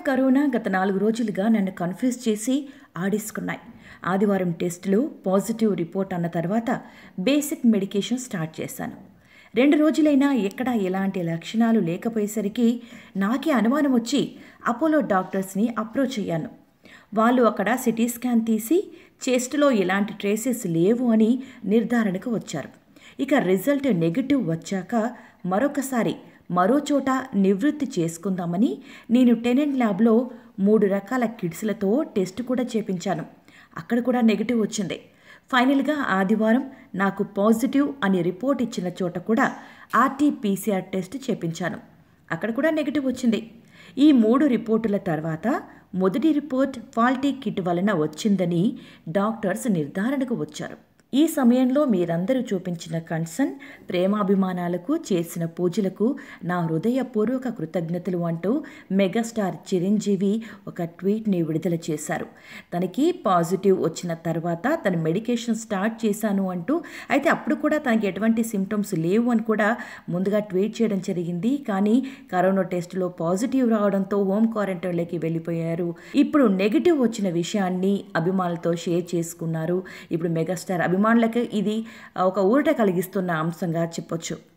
corona గత నాలుగు రోజులుగా నన్ను కన్ఫ్యూజ్ చేసి ఆడేసుకున్నాయి ఆదివారం టెస్టులో పాజిటివ్ రిపోర్ట్ అన్న తర్వాత బేసిక్ మెడికేషన్ స్టార్ట్ చేశాను రెండు రోజులైనా ఎక్కడా ఎలాంటి లక్షణాలు లేకపోయేసరికి నాకే అనుమానం వచ్చి అపోలో డాక్టర్స్ని అప్రోచ్ అయ్యాను వాళ్ళు అక్కడ సిటీ స్కాన్ తీసి చెస్ట్లో ఎలాంటి ట్రేసెస్ లేవు అని నిర్ధారణకు వచ్చారు ఇక రిజల్ట్ నెగిటివ్ వచ్చాక మరొకసారి మరో చోట నివృత్తి చేసుకుందామని నేను టెనెంట్ ల్యాబ్లో మూడు రకాల కిడ్స్లతో టెస్ట్ కూడా చేపించాను అక్కడ కూడా నెగిటివ్ వచ్చింది ఫైనల్గా ఆదివారం నాకు పాజిటివ్ అని రిపోర్ట్ ఇచ్చిన చోట కూడా ఆర్టీపీసీఆర్ టెస్ట్ చేపించాను అక్కడ కూడా నెగిటివ్ వచ్చింది ఈ మూడు రిపోర్టుల తర్వాత మొదటి రిపోర్ట్ ఫాల్టీ కిట్ వలన వచ్చిందని డాక్టర్స్ నిర్ధారణకు వచ్చారు ఈ సమయంలో మీరందరూ చూపించిన కన్సర్న్ ప్రేమాభిమానాలకు చేసిన పూజలకు నా హృదయపూర్వక కృతజ్ఞతలు అంటూ మెగాస్టార్ చిరంజీవి ఒక ట్వీట్ని విడుదల చేశారు తనకి పాజిటివ్ వచ్చిన తర్వాత తన మెడికేషన్ స్టార్ట్ చేశాను అంటూ అయితే అప్పుడు కూడా తనకి ఎటువంటి సిమ్టమ్స్ లేవు అని కూడా ముందుగా ట్వీట్ చేయడం జరిగింది కానీ కరోనా టెస్ట్లో పాజిటివ్ రావడంతో హోమ్ క్వారంటైన్లోకి వెళ్ళిపోయారు ఇప్పుడు నెగిటివ్ వచ్చిన విషయాన్ని అభిమానులతో షేర్ చేసుకున్నారు ఇప్పుడు మెగాస్టార్ అభిమానులకు ఇది ఒక ఊరట కలిగిస్తున్న అంశంగా చెప్పొచ్చు